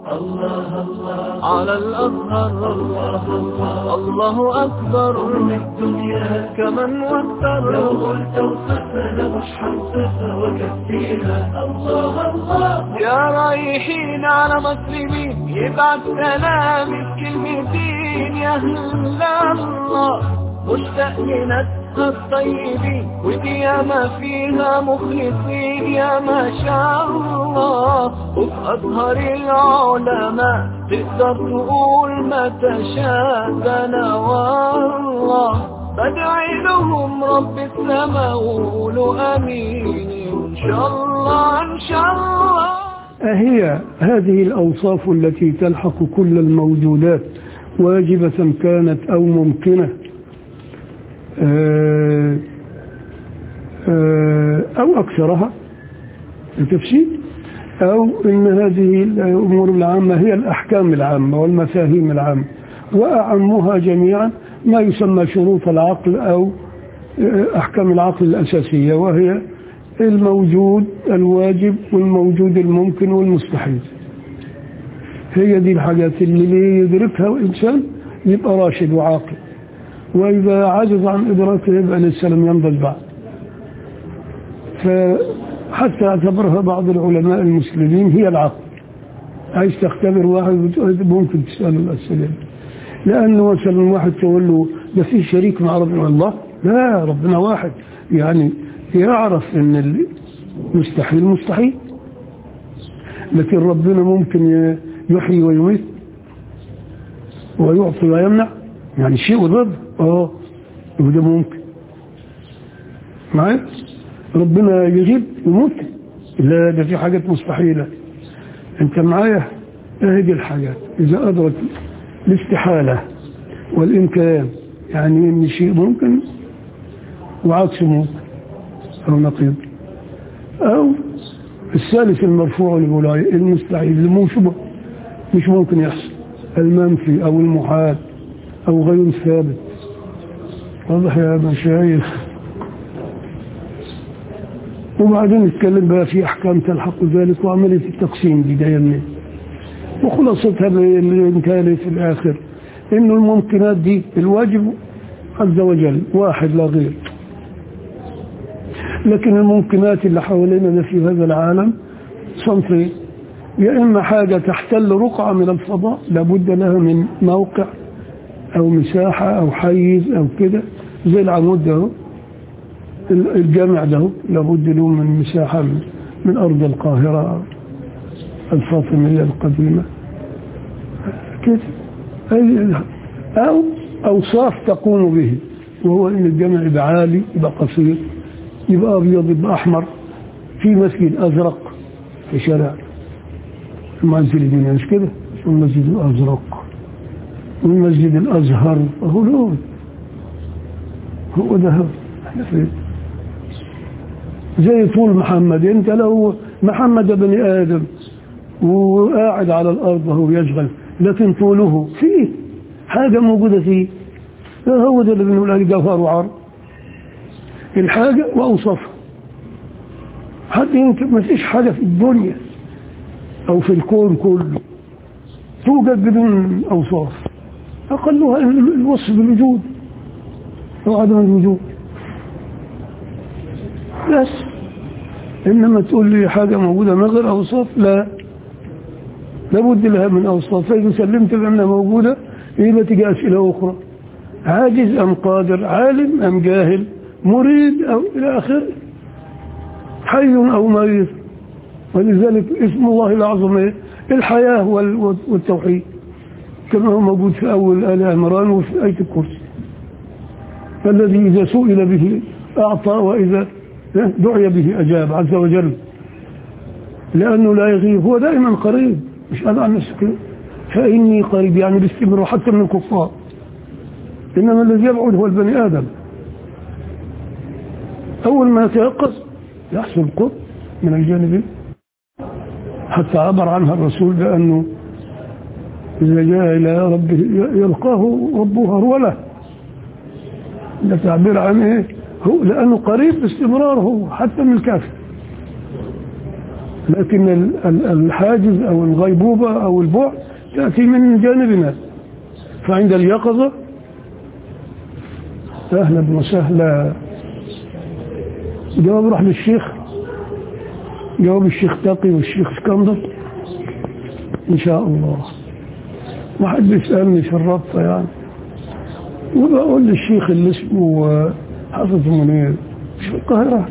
الله الله على الأزهر الله الله الله أكبر من الدنيا كمن واكثر لو قلت وصفنا مش حنصفها وكفيها الله الله يا رايحين على مسلمين يبعت سلام الكلمتين يا أهل الله مشتاق لنفسها الطيبين ودي ما فيها مخلصين يا ما شاء الله وفي أزهر العلماء تقدر تقول ما تشاء أنا والله بدعي لهم رب السماء وقولوا أمين إن شاء الله إن شاء الله أهي هذه الأوصاف التي تلحق كل الموجودات واجبة كانت أو ممكنة آه، آه، أو أكثرها التفسير أو أن هذه الأمور العامة هي الأحكام العامة والمفاهيم العامة وأعمها جميعا ما يسمى شروط العقل أو آه، أحكام العقل الأساسية وهي الموجود الواجب والموجود الممكن والمستحيل هي دي الحاجات اللي يدركها الإنسان يبقى راشد وعاقل وإذا عجز عن إدراكه يبقى لسه لم ينضج بعد فحتى اعتبرها بعض العلماء المسلمين هي العقل عايز تختبر واحد ممكن تسأله الأسئلة لأنه مثلا واحد تقول له ده في شريك مع ربنا الله لا ربنا واحد يعني يعرف ان المستحيل مستحيل لكن ربنا ممكن يحيي ويميت ويعطي ويمنع يعني شيء وضد اه وده ممكن معايا ربنا يجيب ويموت لا ده في حاجات مستحيلة انت معايا اهدي الحاجات اذا ادرك الاستحالة والامكان يعني ان شيء ممكن وعكسه ممكن او نقيض او الثالث المرفوع للولاية المستحيل المشبه مش ممكن يحصل المنفي او المحال او غير ثابت واضح يا مشايخ وبعدين نتكلم بقى في احكام تلحق ذلك وعمليه التقسيم دي جايه منين وخلاصتها اللي كانت في الاخر انه الممكنات دي الواجب عز وجل واحد لا غير لكن الممكنات اللي حوالينا في هذا العالم صنفين يا إما حاجة تحتل رقعة من الفضاء لابد لها من موقع أو مساحة أو حيز أو كده زي العمود ده الجامع ده لابد له من مساحة من, من أرض القاهرة الفاطمية القديمة كده أو أوصاف تقوم به وهو إن الجامع يبقى عالي يبقى قصير يبقى أبيض يبقى أحمر في مسجد أزرق في شارع المنزل الدنيا مش كده والمسجد الأزرق والمسجد الأزهر وهو لون هو ده احنا فين زي طول محمد انت لو محمد بني آدم وقاعد على الأرض وهو يشغل لكن طوله فيه حاجة موجودة فيه هو ده اللي بنقول عليه جوهر وعرض الحاجة وأوصافها حتى يمكن ما فيش حاجة في الدنيا أو في الكون كله توجد بدون أوصاف أقلها الوصف بالوجود أو عدم الوجود بس إنما تقول لي حاجة موجودة من غير أوصاف لا لابد لها من أوصاف فإذا سلمت بأنها موجودة يبقى تجي أسئلة أخرى عاجز أم قادر عالم أم جاهل مريد أو إلى آخره حي أو مريض ولذلك اسم الله الأعظم إيه؟ الحياة والتوحيد كما هو موجود في أول آل عمران وفي آية الكرسي الذي إذا سئل به أعطى وإذا دعي به أجاب عز وجل لأنه لا يغيب هو دائما قريب مش أنا عن نفسك فإني قريب يعني باستمرار حتى من الكفار إنما الذي يبعد هو البني آدم أول ما يتيقظ يحصل قط من الجانبين حتى عبر عنها الرسول بأنه إذا جاء إلى ربه يلقاه ربه هرولة ده تعبير عن إيه هو لأنه قريب باستمرار هو حتى من الكافر لكن ال- ال- الحاجز أو الغيبوبة أو البعد تأتي من جانبنا فعند اليقظة أهلا وسهلا جواب راح للشيخ جواب الشيخ تقي والشيخ اسكندر إن شاء الله ما حد بيسألني في الرابطة يعني وبقول للشيخ اللي اسمه آه، حافظ منير في القاهرة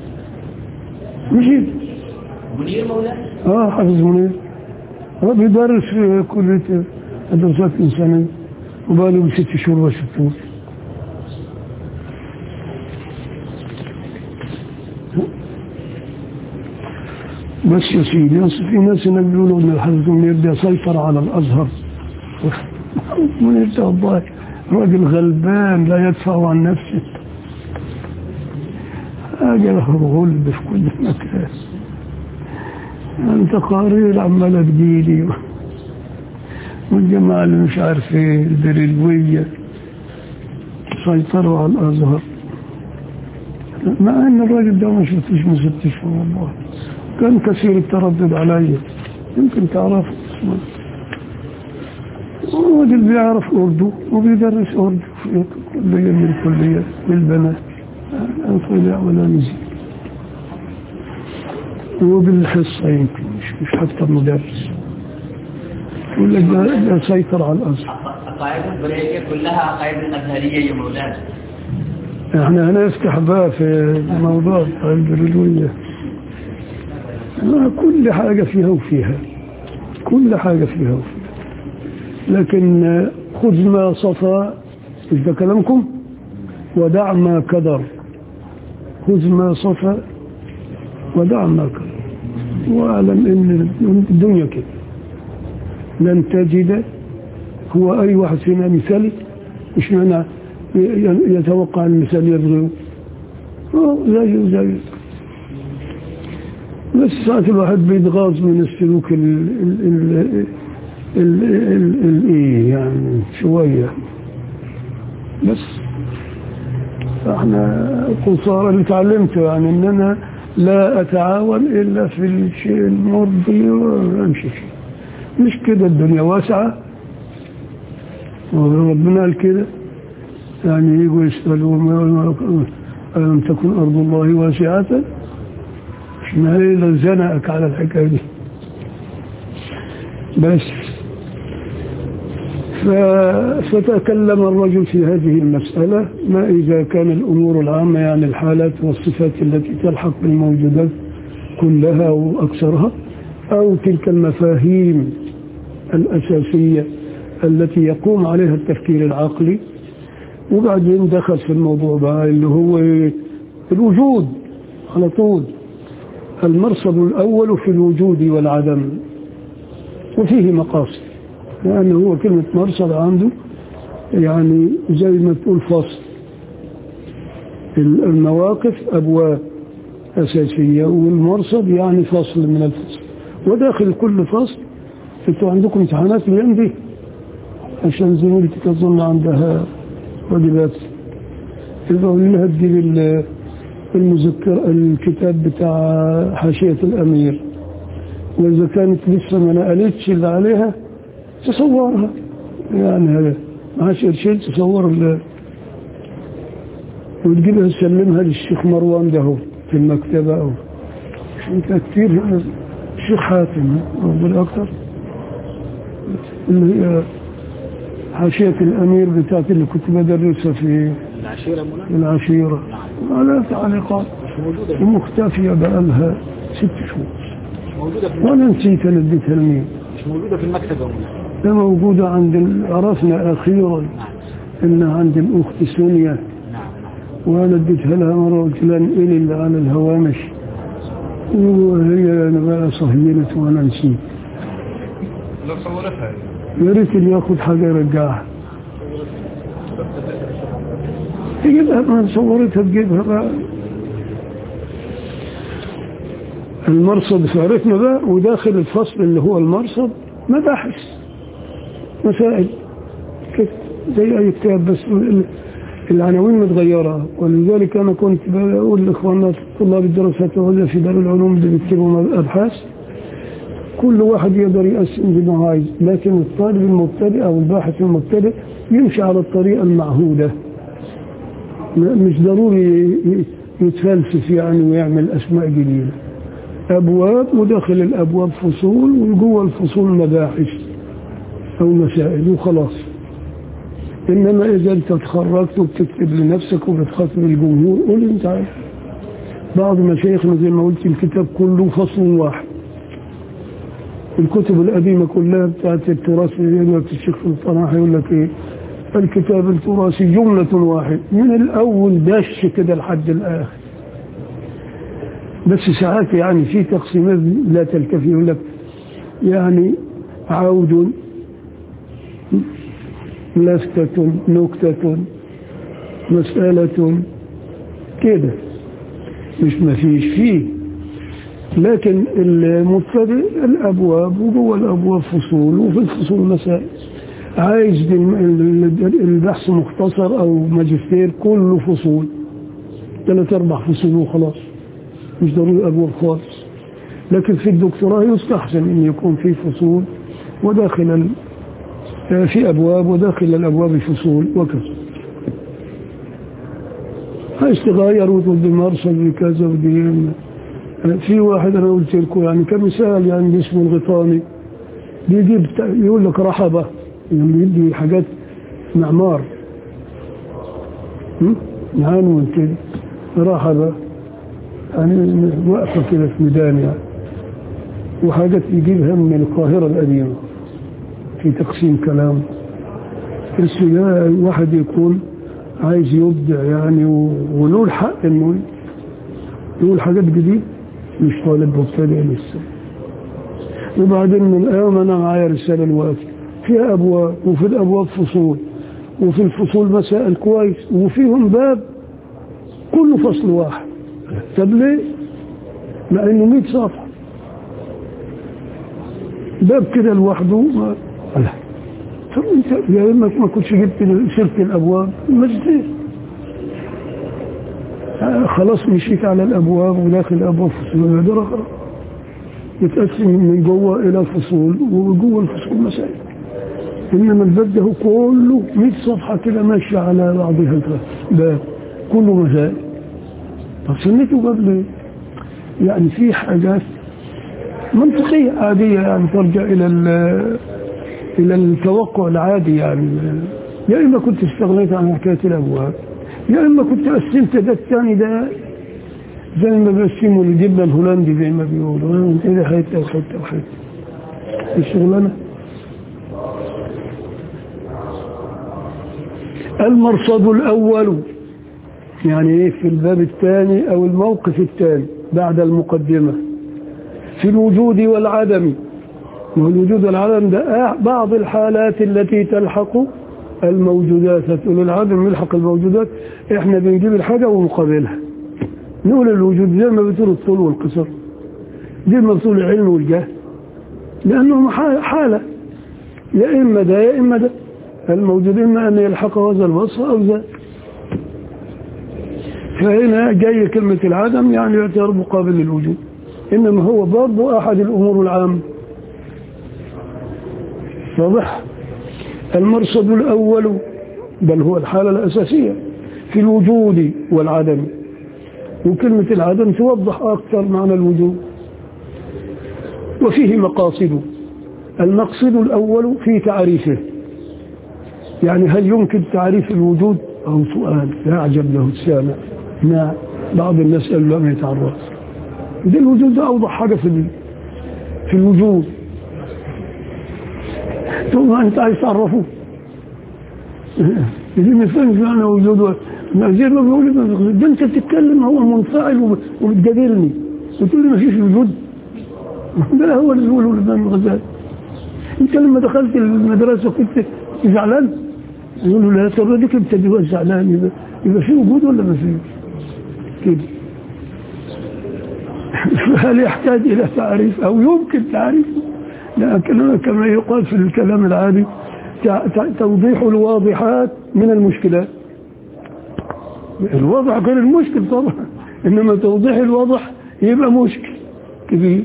مشيت منير مولانا اه حافظ منير هو بيدرس في كلية الدراسات الإنسانية وبقاله ست شهور وست شهور بس يا سيدي أصل في ناس هناك بيقولوا إن الحافظ منير ده سيطر على الأزهر منير ده والله راجل غلبان لا يدفع عن نفسه أجله غلب في كل مكان انت قرير عمالة تجيلي والجماعة اللي مش عارف ايه البريلوية سيطروا على الازهر مع ان الراجل ده ما شفتش من ست شهور والله كان كثير التردد علي يمكن تعرف اسمه الراجل بيعرف اردو وبيدرس اردو في كلية من الكلية للبنات لا طلع ولا نزل وبالحصة يمكن مش, مش حتى مدرس يقول لك ده, ده سيطر على الأزهر القاعدة البريئية كلها قاعدة أزهرية يا مولانا احنا هنفتح بقى في موضوع البريلوية كل حاجة فيها وفيها كل حاجة فيها وفيها لكن خذ ما صفى مش ده كلامكم ودع ما كدر خذ ما صفى ودع ما كدر واعلم ان الدنيا كده لن تجد هو اي واحد فينا مثالي مش معنى يتوقع المثال يبغيه اه زيه زيه بس ساعات الواحد بيتغاظ من السلوك ال ال ال ال ال ال ايه يعني شوية بس احنا قصارى اللي تعلمته يعني ان انا لا اتعاون الا في الشيء المرضي وامشي فيه مش كده الدنيا واسعة وربنا قال كده يعني يجوا يسألوا ألم تكن أرض الله واسعة ما هي زنقك على الحكاية دي بس فتكلم الرجل في هذه المسألة ما إذا كان الأمور العامة يعني الحالات والصفات التي تلحق بالموجودات كلها وأكثرها أو تلك المفاهيم الأساسية التي يقوم عليها التفكير العقلي وبعدين دخل في الموضوع بقى اللي هو الوجود على طول المرصد الأول في الوجود والعدم وفيه مقاصد لأنه يعني هو كلمة مرصد عنده يعني زي ما تقول فصل المواقف أبواب أساسية والمرصد يعني فصل من الفصل وداخل كل فصل انتوا عندكم امتحانات الأيام دي عشان زميلتي تظن عندها واجبات يبقى لها تجيب المذكر الكتاب بتاع حاشية الأمير وإذا كانت لسه ما نقلتش اللي عليها تصورها يعني هذا معاش قرشين تصور ال وتجيبها تسلمها للشيخ مروان ده هو في المكتبة أو انت كتير الشيخ حاتم أفضل أكتر اللي هي حاشية الأمير بتاعت اللي كنت بدرسها في العشيرة مولانا العشيرة على تعليقات مش موجودة في ومختفية بقالها ست شهور مش موجودة في وأنا نسيت أنا اديتها لمين مش موجودة في المكتب يا مولانا ده موجودة عند ال- عرفنا أخيرا نعم إنها عند الأخت سونيا نعم نعم وأنا اديتها لها مرة قلت لها انقلي اللي على الهوامش وهي أنا بقى صهينت وأنا نسيت لو صورتها يا ريت اللي ياخد حاجة يرجعها تجيبها ما صورتها تجيبها بقى المرصد عرفنا بقى وداخل الفصل اللي هو المرصد مباحث مسائل كده زي أي كتاب بس ال- العناوين متغيرة ولذلك أنا كنت بقول لإخواننا طلاب الدراسات العليا في دار العلوم اللي بيكتبوا أبحاث كل واحد يقدر يقسم زي ما هو عايز لكن الطالب المبتدئ أو الباحث المبتدئ يمشي على الطريقة المعهودة مش ضروري يتفلسف يعني ويعمل أسماء جديدة أبواب وداخل الأبواب فصول وجوه الفصول مباحث أو مسائل وخلاص إنما إذا أنت تخرجت وبتكتب لنفسك وبتخاطب الجمهور قول أنت عارف بعض مشايخنا زي ما قلت الكتاب كله فصل واحد الكتب القديمة كلها بتاعت التراث زي الشيخ الطناح يقول لك إيه الكتاب التراثي جملة واحد من الأول دش كده لحد الآخر بس ساعات يعني في تقسيمات لا تلتفي يقول لك يعني عود لفتة نكتة مسألة كده مش ما فيش فيه لكن المبتدئ الأبواب وجوه الأبواب فصول وفي الفصول مسائل عايز البحث مختصر أو ماجستير كله فصول ثلاث أربع فصول وخلاص مش ضروري أبواب خالص لكن في الدكتوراه يستحسن أن يكون في فصول وداخل في أبواب وداخل الأبواب فصول وكذا عايز تغير وتقول دي مرسل بكذا ودي في واحد أنا قلت لكم يعني كمثال يعني اسمه الغطاني بيجيب يقول لك رحبة يعني يدي حاجات معمار عنون كده رحبة يعني واقفة كده في ميدان يعني وحاجات يجيبها من القاهرة القديمة في تقسيم كلام بس ده الواحد يكون عايز يبدع يعني وله الحق انه يقول حاجات جديدة مش طالب مبتدئ لسه وبعدين من الأيام أنا معايا رسالة الوقت فيها أبواب وفي الأبواب فصول وفي الفصول مسائل كويس وفيهم باب كله فصل واحد طب ليه؟ مع انه 100 صفحة باب كده لوحده ما لا طب انت يا اما ما كنتش جبت سيره الابواب ماجستير خلاص مشيت على الابواب وداخل الابواب فصول ده خلاص يتقسم من جوه الى فصول وجوه الفصول مسائل انما الباب ده كله 100 صفحه كده ماشيه على بعضها باب كله مسائل طب سميته باب ليه؟ يعني في حاجات منطقيه عاديه يعني ترجع الى الى التوقع العادي يعني يا اما كنت استغنيت عن حكايه الابواب يا اما كنت قسمت ده الثاني ده زي ما بيقسموا الجبنه الهولندي زي ما بيقولوا كده حته وحته وحته الشغلانه المرصد الاول يعني ايه في الباب الثاني او الموقف الثاني بعد المقدمه في الوجود والعدم والوجود والعدم ده بعض الحالات التي تلحق الموجودات هتقول العدم يلحق الموجودات احنا بنجيب الحاجة ومقابلها نقول الوجود زي ما بتقول الطول والقصر دي مطول العلم والجهل لأنه حالة يا إما ده يا إما ده الموجود إما أن يلحق هذا الوصف أو ذا فهنا جاي كلمة العدم يعني يعتبر مقابل للوجود إنما هو برضه أحد الأمور العامة واضح المرصد الأول بل هو الحالة الأساسية في الوجود والعدم وكلمة العدم توضح أكثر معنى الوجود وفيه مقاصد المقصد الأول في تعريفه يعني هل يمكن تعريف الوجود أو سؤال يعجب له السامع ما بعض الناس قالوا لم يتعرف ده الوجود ده أوضح حاجة في في الوجود ثم أنت عايز تعرفه دي ما فهمش معنى وجوده زي ما بيقول ده أنت بتتكلم هو منفعل وبتجادلني وتقول لي ما فيش وجود ده هو اللي بيقوله الإمام الغزالي أنت لما دخلت المدرسة كنت زعلان يقول له لا طب ديك أنت دلوقتي زعلان يبقى, يبقى في وجود ولا ما فيش كده هل يحتاج إلى تعريف أو يمكن تعريفه لكن كما يقال في الكلام العادي توضيح الواضحات من المشكلات الوضع غير المشكل طبعا إنما توضيح الوضع يبقى مشكل كبير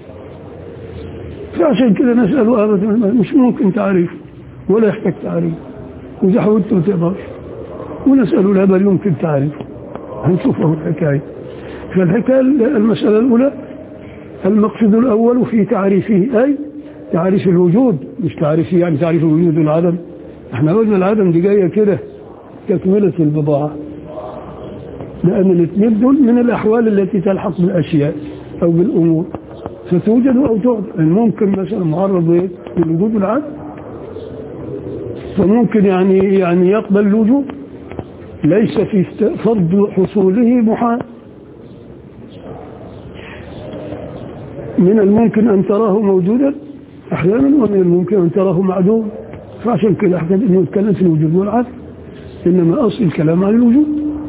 فعشان كده نسأله أبدا مش ممكن تعريف ولا يحتاج تعريف وإذا حاولت ما تقدرش ونسأله لا بل يمكن تعريف هنشوفه الحكاية فالحكاية المسألة الأولى المقصد الأول في تعريفه أي تعريف الوجود مش تعريفه يعني تعريف الوجود والعدم احنا قلنا العدم دي جاية كده تكملة البضاعة لأن الاثنين دول من الأحوال التي تلحق بالأشياء أو بالأمور فتوجد أو تعد ممكن مثلا معرض إيه؟ للوجود والعدم فممكن يعني يعني يقبل الوجود ليس في فرض حصوله محال من الممكن أن تراه موجودا أحيانا ومن الممكن أن تراه معدوم فعشان كده أحتاج أنه يتكلم في الوجود والعدم إنما أصل الكلام عن الوجود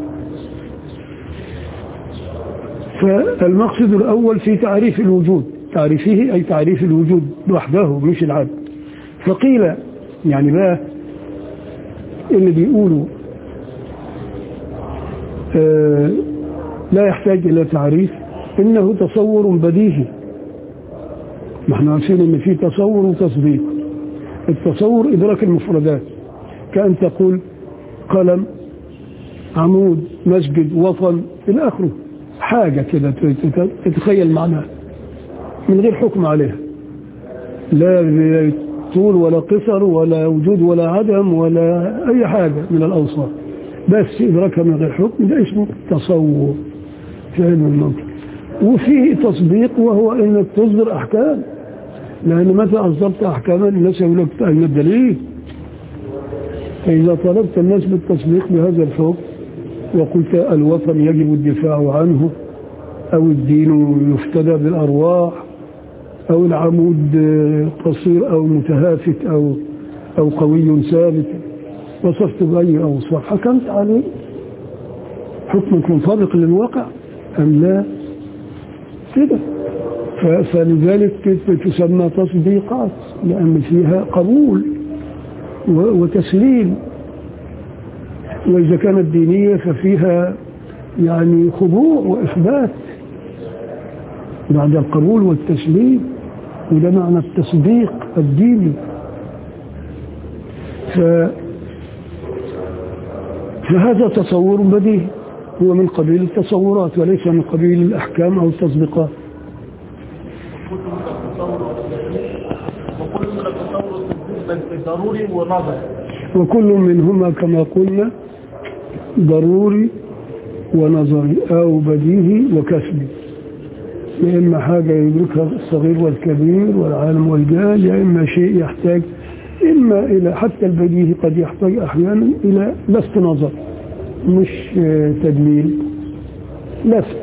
فالمقصد الأول في تعريف الوجود تعريفه أي تعريف الوجود وحده مش العدم فقيل يعني بقى اللي بيقولوا آه لا يحتاج إلى تعريف إنه تصور بديهي ما احنا عارفين ان في تصور وتصديق التصور إدراك المفردات كأن تقول قلم عمود مسجد وطن إلى آخره حاجة كده تتخيل معناها من غير حكم عليها لا طول ولا قصر ولا وجود ولا عدم ولا أي حاجة من الأوصاف بس إدراكها من غير حكم ده اسمه تصور في علم المنطق وفيه تصديق وهو انك تصدر احكام لان متى اصدرت احكاما الناس يقول لك اين الدليل فاذا طلبت الناس بالتصديق بهذا الحكم وقلت الوطن يجب الدفاع عنه او الدين يفتدى بالارواح او العمود قصير او متهافت او او قوي ثابت وصفت باي اوصاف حكمت عليه حكمك منطبق للواقع ام لا كده فلذلك تسمى تصديقات لأن فيها قبول وتسليم وإذا كانت دينية ففيها يعني خضوع وإثبات بعد القبول والتسليم وده معنى التصديق الديني ف فهذا تصور بديهي هو من قبيل التصورات وليس من قبيل الأحكام أو التطبيقات ضروري ونظر وكل منهما كما قلنا ضروري ونظري أو بديهي وكسبي يا إما حاجة يدركها الصغير والكبير والعالم والجهل يا إما شيء يحتاج إما إلى حتى البديهي قد يحتاج أحيانا إلى لفت نظر مش تدليل لفت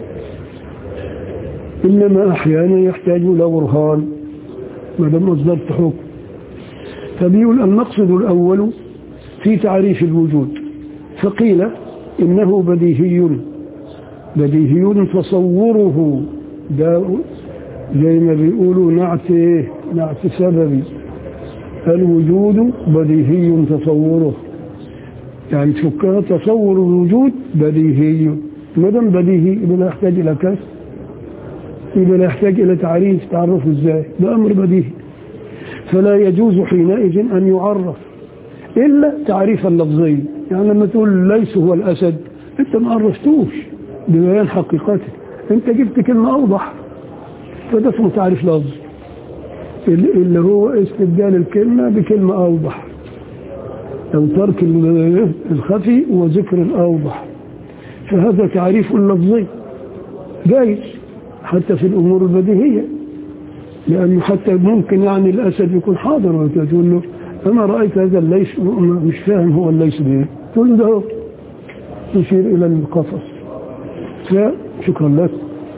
إنما أحيانا يحتاج إلى برهان ما دام أصدرت حكم فبيقول المقصد الأول في تعريف الوجود فقيل إنه بديهي بديهي تصوره ده زي ما بيقولوا نعت نعت سببي الوجود بديهي تصوره يعني تفكها تصور الوجود بديهي ما دام بديهي يبقى لا يحتاج الى كسر يبقى لا يحتاج الى تعريف تعرف ازاي ده امر بديهي فلا يجوز حينئذ ان يعرف الا تعريفا لفظيا يعني لما تقول ليس هو الاسد انت ما عرفتوش ببيان حقيقته انت جبت كلمه اوضح فده اسمه تعريف لفظي اللي هو استبدال الكلمه بكلمه اوضح أو ترك الخفي وذكر الأوضح فهذا تعريف لفظي جايز حتى في الأمور البديهية لأنه حتى ممكن يعني الأسد يكون حاضر وتقول له أنا رأيت هذا الليس مش فاهم هو الليس بيه تقول له ده تشير إلى القفص فشكرا لك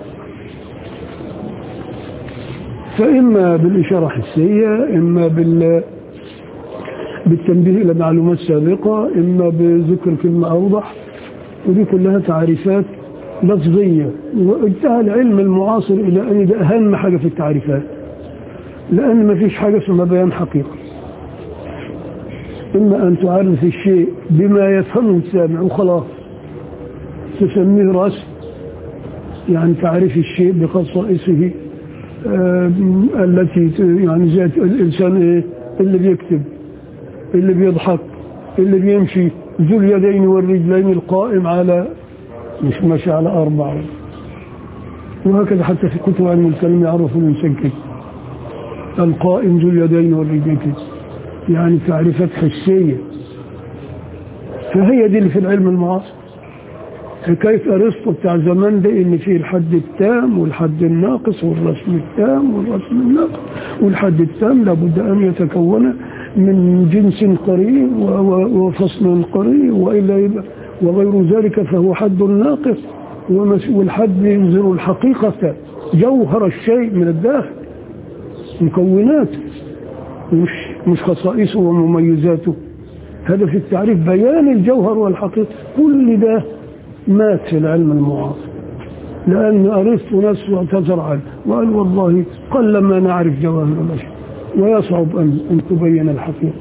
فإما بالإشارة حسية إما بال بالتنبيه إلى معلومات سابقة إما بذكر كلمة أوضح ودي كلها تعريفات لفظية وانتهى العلم المعاصر إلى أن ده أهم حاجة في التعريفات لأن ما فيش حاجة اسمها بيان حقيقة إما أن تعرف الشيء بما يفهمه السامع وخلاص تسميه رسم يعني تعريف الشيء بخصائصه آه، التي ت- يعني ذات الإنسان إيه اللي بيكتب اللي بيضحك اللي بيمشي ذو اليدين والرجلين القائم على مش ماشي على أربعة وهكذا حتى في كتب علم الكلام يعرفوا الإنسان كده القائم ذو اليدين والرجلين كده يعني تعريفات حسية فهي دي اللي في العلم المعاصر حكاية أرسطو بتاع زمان ده إن فيه الحد التام والحد الناقص والرسم التام والرسم الناقص والحد التام لابد أن يتكون من جنس قريب و- و- وفصل قريب وإلا يبقى وغير ذلك فهو حد ناقص ومس- والحد ينزل الحقيقة جوهر الشيء من الداخل مكوناته مش مش خصائصه ومميزاته هذا في التعريف بيان الجوهر والحقيقة كل ده مات في العلم المعاصر لأن أرسطو نفسه اعتذر عنه وقال والله قل ما نعرف جواهر الأشياء ويصعب أن, أن تبين الحقيقة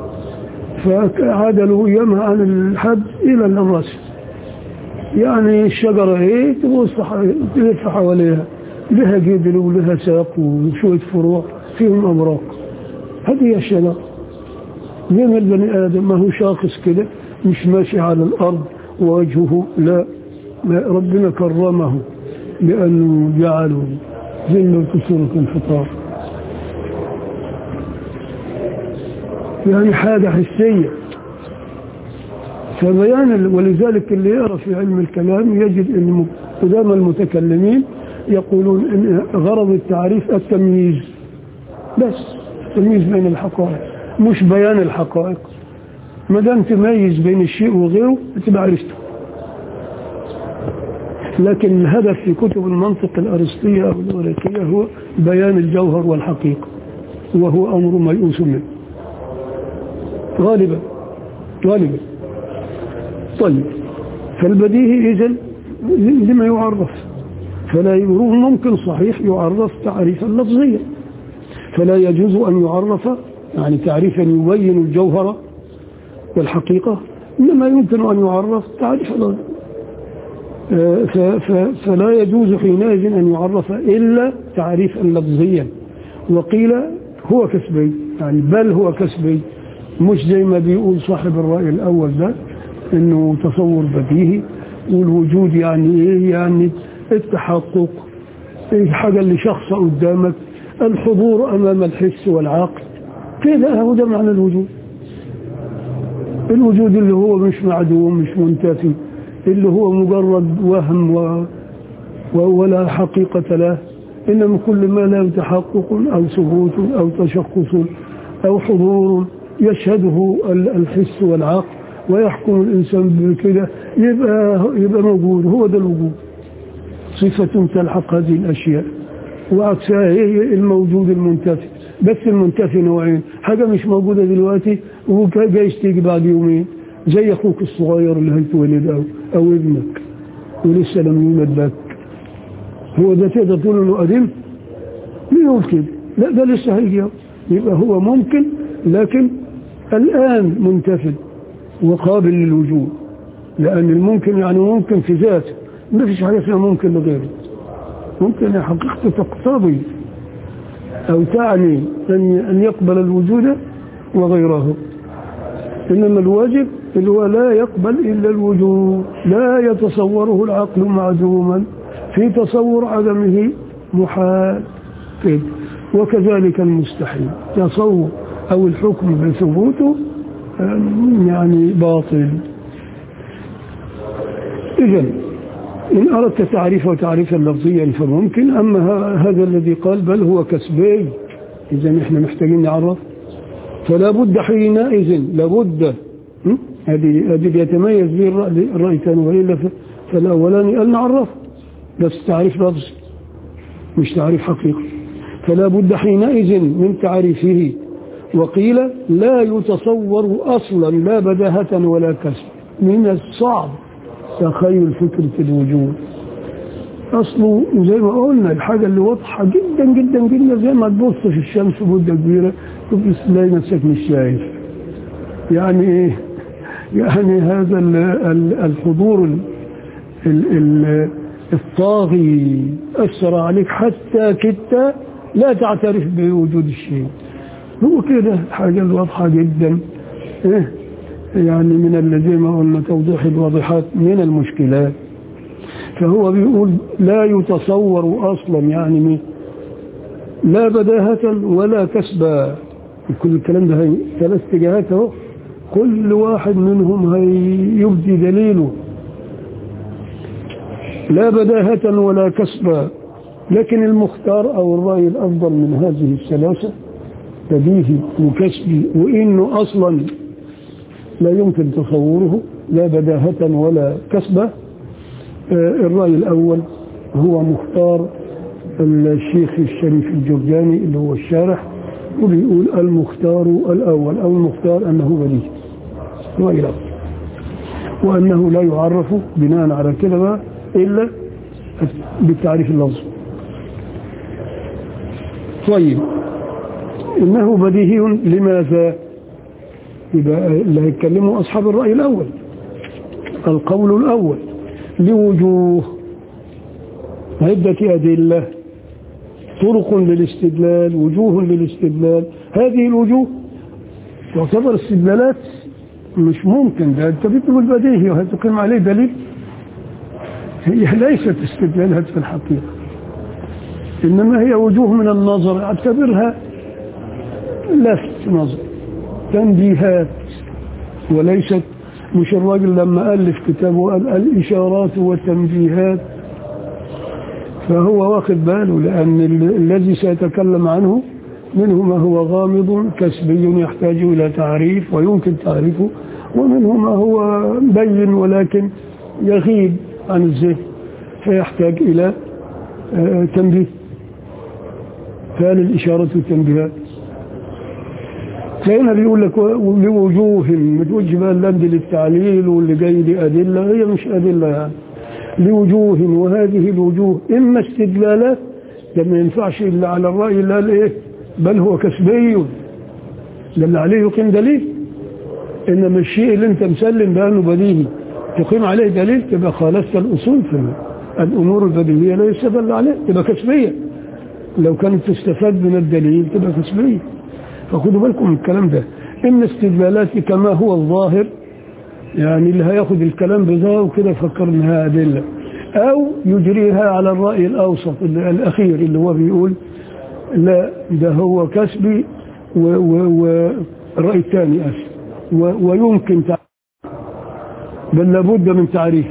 فعدلوا يما عن الحد إلى الرسم يعني الشجرة ايه تبص ح- تلف حواليها لها جدل ولها ساق وشوية فروع فيهم أوراق هذه هي الشجرة زي ما البني آدم ما هو شاخص كده مش ماشي على الأرض ووجهه لا, لا ربنا كرمه بأنه جعله ذل كسورة الفطار يعني حاجة حسية فبيان ال- ولذلك اللي يقرأ في علم الكلام يجد أن قدام المتكلمين يقولون أن غرض التعريف التمييز بس التمييز بين الحقائق مش بيان الحقائق ما دام تميز بين الشيء وغيره تبقى عرفته لكن الهدف في كتب المنطق الأرسطية أو الأوريكية هو بيان الجوهر والحقيقة وهو أمر ميؤوس منه غالبا غالبا طيب فالبديهي إذن لما يعرف فلا يروه ممكن صحيح يعرف تعريفا لفظيا فلا يجوز أن يعرف يعني تعريفا يبين الجوهر والحقيقة إنما يمكن أن يعرف تعريفا لفظيا آه، ف- ف- فلا يجوز حينئذ أن يعرف إلا تعريفا لفظيا وقيل هو كسبي يعني بل هو كسبي مش زي ما بيقول صاحب الرأي الأول ده إنه تصور بديهي والوجود يعني إيه يعني التحقق إيه حاجة اللي شخصة قدامك الحضور أمام الحس والعقل كده هو ده معنى الوجود الوجود اللي هو مش معدوم مش منتفي اللي هو مجرد وهم و... و... ولا حقيقة له إنما كل ما له تحقق أو ثبوت أو تشخص أو حضور يشهده ال- الحس والعقل ويحكم الإنسان بكده يبقى, يبقى موجود هو ده الوجود صفة تلحق هذه الأشياء وعكسها هي الموجود المنتفي بس المنتفي نوعين حاجة مش موجودة دلوقتي وجايز تيجي بعد يومين زي أخوك الصغير اللي هيتولد أو, أو ابنك ولسه لم يولد لك هو ده تقدر تقول انه قديم مين يقول كده لا ده لسه هيجي يبقى هو ممكن لكن الآن منتفد وقابل للوجود لأن الممكن يعني ممكن في ذاته ما فيش حاجة اسمها ممكن لغيره ممكن حقيقته تقتضي أو تعني أن أن يقبل الوجود وغيره إنما الواجب اللي هو لا يقبل إلا الوجود لا يتصوره العقل معدوما في تصور عدمه محال كده. وكذلك المستحيل تصور أو الحكم بثبوته آم، يعني باطل إذن إن أردت تعريفه تعريفا لفظيا فممكن أما ه- هذا الذي قال بل هو كسبي إذا إحنا محتاجين نعرف فلا بد حينئذ لابد م? هذه هذه بيتميز به الرأي الرأي الثاني وإلا ف- فالأولاني قال نعرف بس تعريف لفظي مش تعريف حقيقي فلا بد حينئذ من تعريفه وقيل لا يتصور أصلا لا بداهة ولا كسب من الصعب تخيل فكرة الوجود أصله زي ما قلنا الحاجة اللي واضحة جدا جدا جدا زي ما تبص في الشمس مدة كبيرة تبص تلاقي نفسك مش شايف يعني إيه؟ يعني هذا ال- ال- الحضور ال- ال- الطاغي أثر عليك حتى كدت لا تعترف بوجود الشيء هو كده حاجة واضحة جدا إيه؟ يعني من الذين ما قلنا توضيح الواضحات من المشكلات فهو بيقول لا يتصور أصلا يعني من- لا بداهة ولا كسبا كل الكلام ده هي ثلاث اتجاهات اهو كل واحد منهم هيبدي دليله لا بداهة ولا كسبا لكن المختار أو الرأي الأفضل من هذه الثلاثة بديهي وكسبي وإنه أصلا لا يمكن تصوره لا بداهة ولا كسبة آه، الرأي الأول هو مختار الشيخ الشريف الجرجاني اللي هو الشارح وبيقول المختار الأول أو المختار أنه بديهي الرأي الأول وأنه لا يعرف بناء على كده بقى إلا بالتعريف اللفظي طيب إنه بديهي لماذا يبقى اللي هيتكلموا أصحاب الرأي الأول القول الأول لوجوه عدة أدلة طرق للاستدلال وجوه للاستدلال هذه الوجوه تعتبر استدلالات مش ممكن ده انت بتقول بديهي وهتقيم عليه دليل هي ليست استدلالات في الحقيقة إنما هي وجوه من النظر اعتبرها لفت نظر تنبيهات وليست مش الراجل لما ألف كتابه قال الإشارات والتنبيهات فهو واخد باله لأن ال- الذي سيتكلم عنه منه ما هو غامض كسبي يحتاج إلى تعريف ويمكن تعريفه ومنه ما هو بين ولكن يغيب عن الذهن فيحتاج إلى آه، تنبيه فهل الإشارة والتنبيهات فهنا بيقول لك و- لوجوه ما تقولش بقى اللند للتعليل واللي جاي دي أدلة هي مش أدلة يعني لوجوه وهذه الوجوه إما استدلالات ده ما ينفعش إلا على الرأي اللي قال إيه بل هو كسبي ده اللي عليه يقيم دليل إنما الشيء اللي أنت مسلم بأنه بديهي تقيم عليه دليل تبقى خالفت الأصول في الأمور البديهية لا يستدل عليه تبقى كسبية لو كانت تستفاد من الدليل تبقى كسبية فخدوا بالكم من الكلام ده إن استدلالاتي كما هو الظاهر يعني اللي هياخد الكلام بظاهر وكده يفكر انها أدلة أو يجريها على الرأي الأوسط اللي الأخير اللي هو بيقول لا ده هو كسبي والرأي الثاني أسف و- ويمكن تعريف بل لابد من تعريف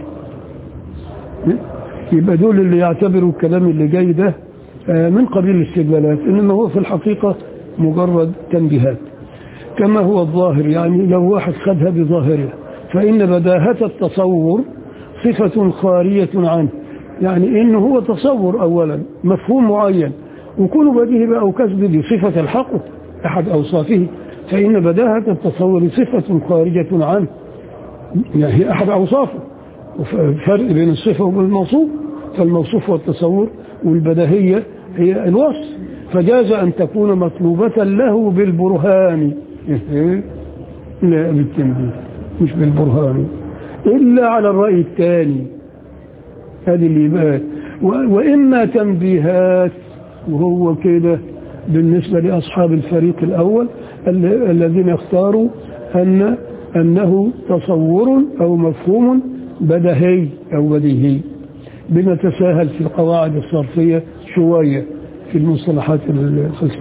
يبقى دول اللي يعتبروا الكلام اللي جاي ده آه، من قبيل الاستدلالات إنما هو في الحقيقة مجرد تنبيهات كما هو الظاهر يعني لو واحد خدها بظاهرها فإن بداهة التصور صفة خارية عنه يعني إنه هو تصور أولا مفهوم معين وكل بديه بقى أو كسب دي صفة الحق أحد أوصافه فإن بداهة التصور صفة خارجة عنه يعني هي أحد أوصافه فرق بين الصفة والموصوف فالموصوف هو التصور والبداهية هي الوصف فجاز أن تكون مطلوبة له بالبرهان لا بالتنبيه مش بالبرهان إلا على الرأي الثاني هذه اللي يبقى و- وإما تنبيهات وهو كده بالنسبة لأصحاب الفريق الأول ال- الذين اختاروا أن أنه تصور أو مفهوم بدهي أو بديهي بنتساهل في القواعد الصرفية شوية في المصطلحات الخصوصية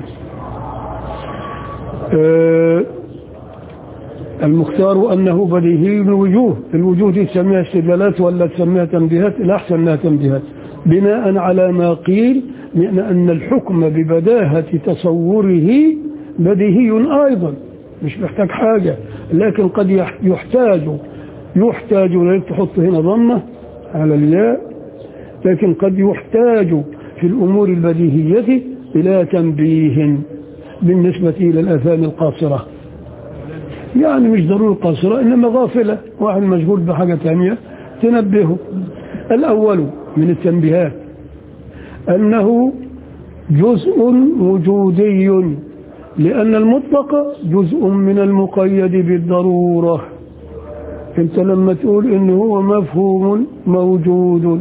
آه، المختار أنه بديهي الوجوه الوجوه دي تسميها استدلالات ولا تسميها تنبيهات الأحسن أنها تنبيهات بناء على ما قيل من أن الحكم ببداهة تصوره بديهي أيضا مش محتاج حاجة لكن قد يح- يحتاج يحتاج لك تحط هنا ضمة على الياء لكن قد يحتاج في الأمور البديهية إلى تنبيه بالنسبة إلى الأذان القاصرة يعني مش ضروري قاصرة إنما غافلة واحد مشغول بحاجة ثانية تنبهه الأول من التنبيهات أنه جزء وجودي لأن المطلق جزء من المقيد بالضرورة انت لما تقول ان هو مفهوم موجود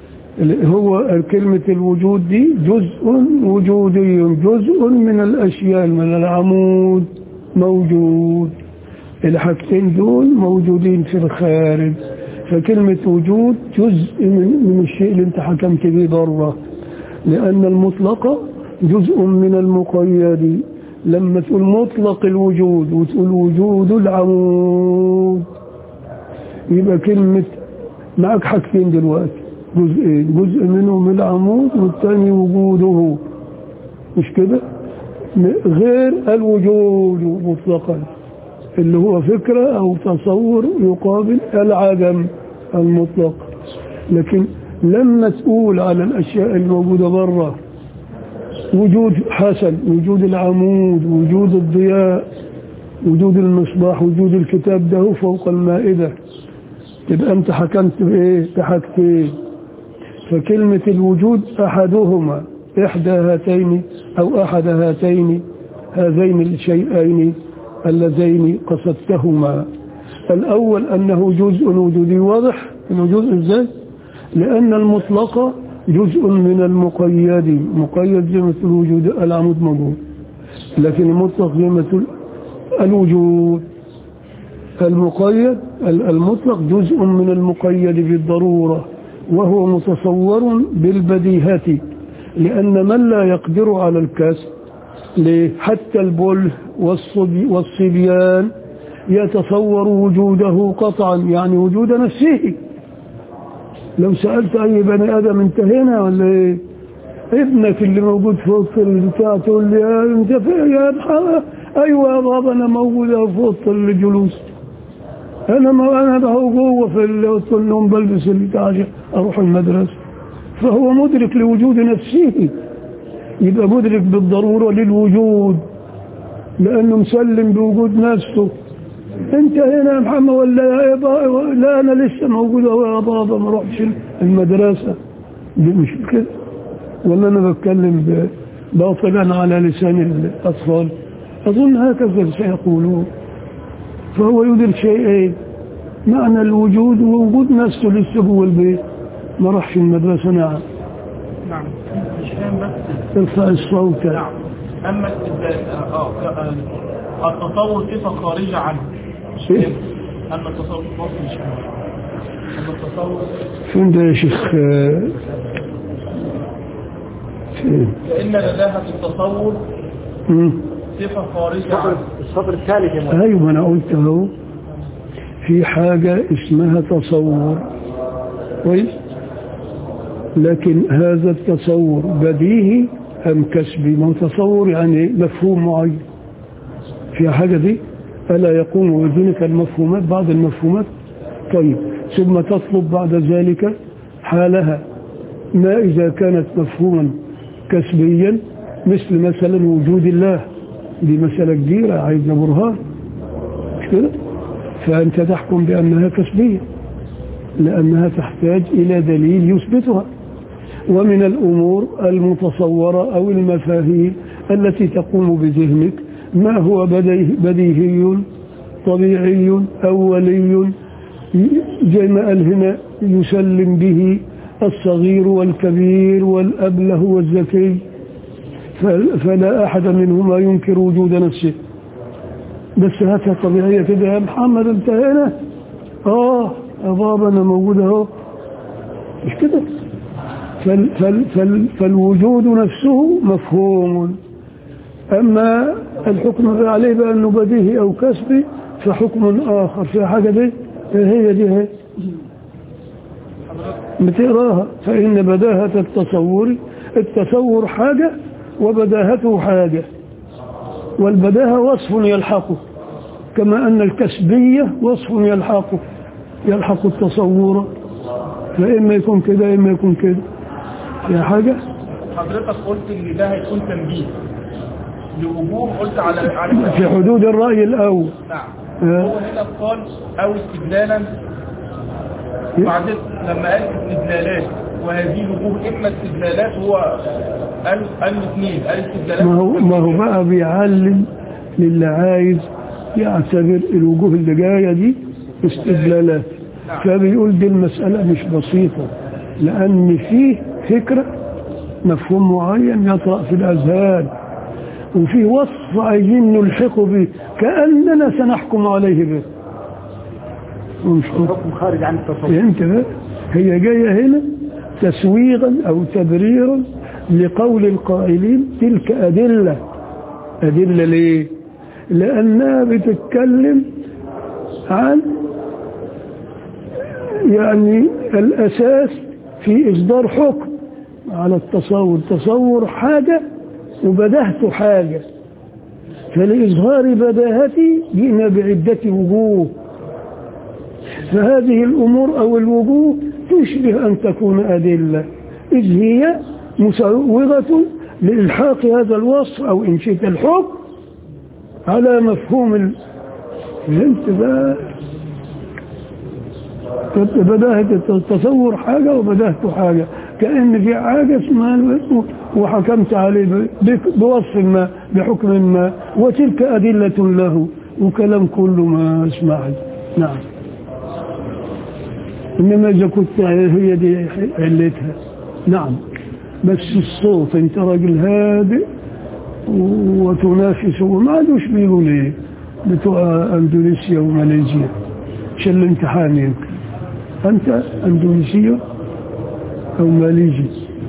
هو كلمة الوجود دي جزء وجودي جزء من الأشياء من العمود موجود الحاجتين دول موجودين في الخارج فكلمة وجود جزء من, من الشيء اللي انت حكمت به بره لأن المطلق جزء من المقيد لما تقول مطلق الوجود وتقول وجود العمود يبقى كلمة معك حاجتين دلوقتي جزئين جزء منهم العمود والثاني وجوده مش كده غير الوجود مطلقا اللي هو فكرة أو تصور يقابل العدم المطلق لكن لما تقول على الأشياء الموجودة برا وجود حسن وجود العمود وجود الضياء وجود المصباح وجود الكتاب ده فوق المائدة تبقى انت حكمت بايه بحاجتين فكلمة الوجود أحدهما إحدى هاتين أو أحد هاتين هذين الشيئين اللذين قصدتهما الأول أنه جزء وجودي واضح أنه جزء إزاي لأن المطلق جزء من المقيد مقيد زي ما تقول وجود العمود موجود لكن المطلق زي ما تقول الوجود المقيد المطلق جزء من المقيد بالضرورة وهو متصور بالبديهة لأن من لا يقدر على الكسب حتى البل والصبيان يتصور وجوده قطعا يعني وجود نفسه لو سألت أي بني آدم انت هنا ولا ايه ابنك اللي موجود في وسط البتاع تقول لي يا انت في يا محمد ايوه يا بابا انا موجود في وسط الجلوس انا ما انا بهو جوه في وسط النوم بلبس البتاع عشان اروح المدرسه فهو مدرك لوجود نفسه يبقى مدرك بالضروره للوجود لانه مسلم بوجود نفسه انت هنا يا محمد ولا يا بابا لا انا لسه موجود اهو يا بابا ما اروحش المدرسه دي مش كده ولا انا بتكلم باطلا على لسان الاطفال اظن هكذا سيقولون فهو يدرك شيئين معنى الوجود ووجود نفسه لسه جوه البيت ما راحش المدرسه نعم نعم مش فاهم بس ارفع الصوت نعم اما التد- اه ك- التصور صفه خارجه عنه إيه؟ اما التصور صفه مش عنه اما التصور فين ده يا شيخ آه، فين فان بداهه التصور مم. صفه خارجه عنه السطر الثالث يا مولانا ايوه انا قلت اهو في حاجة اسمها تصور كويس لكن هذا التصور بديهي ام كسبي ما هو تصور يعني مفهوم معين في حاجة دي ألا يقوم بدونك المفهومات بعض المفهومات طيب ثم تطلب بعد ذلك حالها ما إذا كانت مفهوما كسبيا مثل مثلا وجود الله دي مسألة كبيرة عايزة برهان مش كده فأنت تحكم بأنها كسبية لأنها تحتاج إلى دليل يثبتها ومن الأمور المتصورة أو المفاهيم التي تقوم بذهنك ما هو بديه بديهي طبيعي أولي زي ما قال هنا يسلم به الصغير والكبير والأبله والذكي فل- فلا أحد منهما ينكر وجود نفسه بس هاتها طبيعية كده يا محمد انت هنا اه يا بابا انا موجود اهو مش كده فال فال فال فالوجود نفسه مفهوم أما الحكم عليه بأنه بديهي أو كسبي فحكم آخر في حاجة دي هي دي هي بتقراها فإن بداهة التصور التصور حاجة وبداهته حاجة والبداهة وصف يلحقه كما أن الكسبية وصف يلحقه يلحق التصور فإما يكون كده إما يكون كده يا حاجة حضرتك قلت ان ده هيكون تنبيه لوجوه قلت على على في حدود الرأي الأول نعم آه. هو هنا قال او استدلالا وبعدين لما قال استدلالات وهذه الوجوه اما استدلالات هو قال قال اثنين قال استدلالات ما هو ما هو بقى بيعلم للي عايز يعتبر الوجوه اللي جايه دي استدلالات فبيقول دي المسألة مش بسيطة لأن فيه فكرة مفهوم معين يطرأ في الأذهان وفيه وصف عايزين نلحقه به كأننا سنحكم عليه به ومش حكم خارج عن التصور فهمت بقى؟ هي جاية هنا تسويغا أو تبريرا لقول القائلين تلك أدلة أدلة ليه؟ لأنها بتتكلم عن يعني الأساس في إصدار حكم على التصور تصور حاجة وبدهت حاجة فلإظهار بداهتي جئنا بعدة وجوه فهذه الأمور أو الوجوه تشبه أن تكون أدلة إذ هي مسوغة لإلحاق هذا الوصف أو إن شئت الحكم على مفهوم ال... فهمت بقى بداهة التصور حاجة وبداهة حاجة كأن في حاجة اسمها الوصف وحكمت عليه ب- بوصف ما بحكم ما وتلك أدلة له وكلام كله ما اسمعه نعم إنما إذا كنت هي دي علتها نعم بس الصوت انت راجل هادئ وتنافس وما عادوش بيقول ايه بتوع اندونيسيا وماليزيا عشان الامتحان يمكن انت اندونيسيا او ماليزيا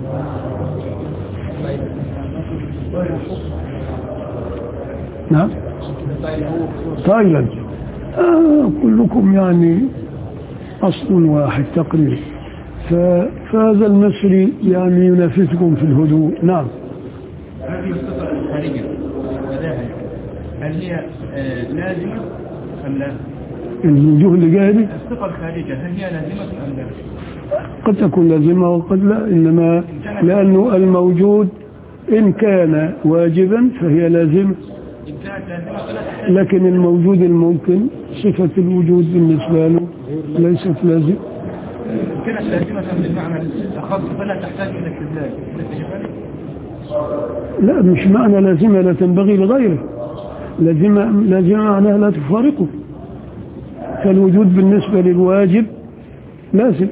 نعم تايلاند آه كلكم يعني أصل واحد تقريبا ف- فهذا المصري يعني ينافسكم في الهدوء نعم هذه الصفة الخارجة بداهة هل هي آه، لازمة أم لا؟ الوجوه اللي جايه دي الصفة الخارجة هل هي لازمة أم لا؟ قد تكون لازمة وقد لا إنما لأنه الموجود إن كان واجبا فهي لازمة إن كانت لازمة فلا تحتاج لكن الموجود الممكن صفة الوجود بالنسبة له ليست لازمة إن كانت لازمة بالمعنى الأخص فلا تحتاج إلى استدلال ليس كذلك؟ لا مش معنى لازمة لا تنبغي لغيره لازمة, لازمة معناها لا تفارقه فالوجود بالنسبة للواجب لازم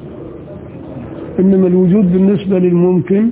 إنما الوجود بالنسبة للممكن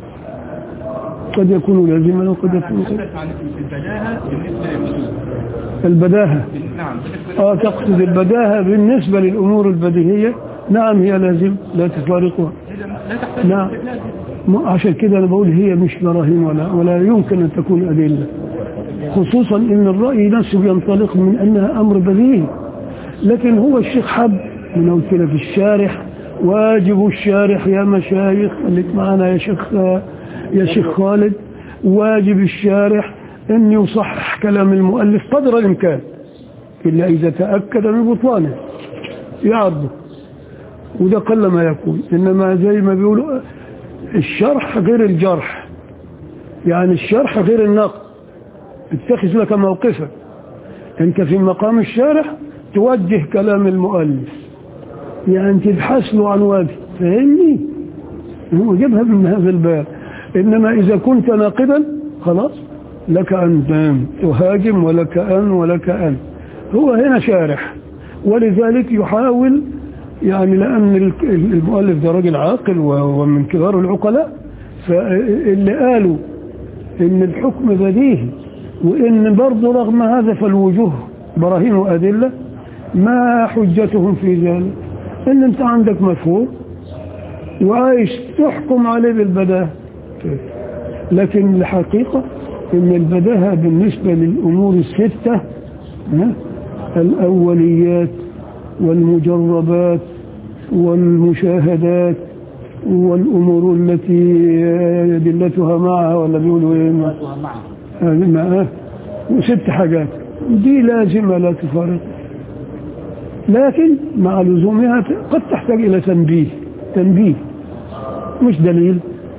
قد يكون لازما وقد يكون غير. نتحدث عن البداهة بالنسبة للوجود البداهة نعم بالنسبة آه تقصد البداهة بالنسبة للأمور البديهية نعم هي لازم لا تفارقها إذا لا تحتاج نعم. إلى استدلال م- عشان كده أنا بقول هي مش براهين ولا, ولا يمكن أن تكون أدلة خصوصا أن الرأي نفسه ينطلق من أنها أمر بديهي لكن هو الشيخ حب من قلت لك الشارح واجب الشارح يا مشايخ خليك معنا يا شيخ يا شيخ خالد واجب الشارح أن يصحح كلام المؤلف قدر الإمكان إلا إذا تأكد من بطلانه يعرضه وده قل ما يكون إنما زي ما بيقولوا الشرح غير الجرح يعني الشرح غير النقد اتخذ لك موقفا انت في مقام الشارح توجه كلام المؤلف يعني تبحث له عن وجه فاهمني هو جابها من هذا الباب انما اذا كنت ناقدا خلاص لك ان تهاجم ولك ان ولك ان هو هنا شارح ولذلك يحاول يعني لأن ال- المؤلف ده راجل عاقل و- ومن كبار العقلاء فاللي قالوا إن الحكم بديهي وإن برضه رغم هذا فالوجوه براهين وأدلة ما حجتهم في ذلك إن أنت عندك مفهوم وعايش تحكم عليه بالبداهة لكن الحقيقة إن البداهة بالنسبة للأمور الستة ها، الأوليات والمجربات والمشاهدات والأمور التي دلتها معها ولا بيقولوا إيه ما- معه هذه ما وست حاجات دي لازمة لا تفارق لكن مع لزومها قد تحتاج إلى تنبيه تنبيه مش دليل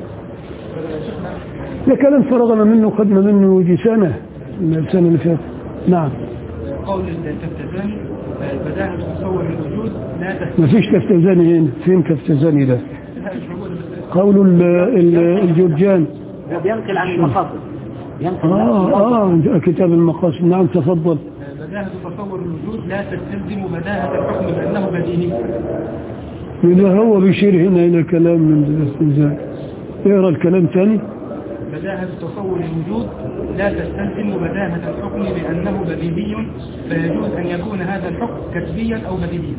ده كلام فرغنا منه خدنا منه يجي سنة من السنة اللي فاتت نعم قول الكفتزاني البداهة تتصور الوجود لا تحتاج ما فيش كفتزاني هنا فين كفتزاني ده لها مش موجودة بس قول ال- ال- الجرجان هو بينقل عن المقاصد ينقل آه آه كتاب المقاصد نعم تفضل بداهة تصور الوجود لا تستلزم بداهة الحكم بأنه بديهي إذا هو بيشير هنا إلى كلام من الاستنزاء اقرا الكلام ثاني بداهة تصور الوجود لا تستلزم بداهة الحكم بأنه بديهي فيجوز أن يكون هذا الحكم كتبيا أو بديهيا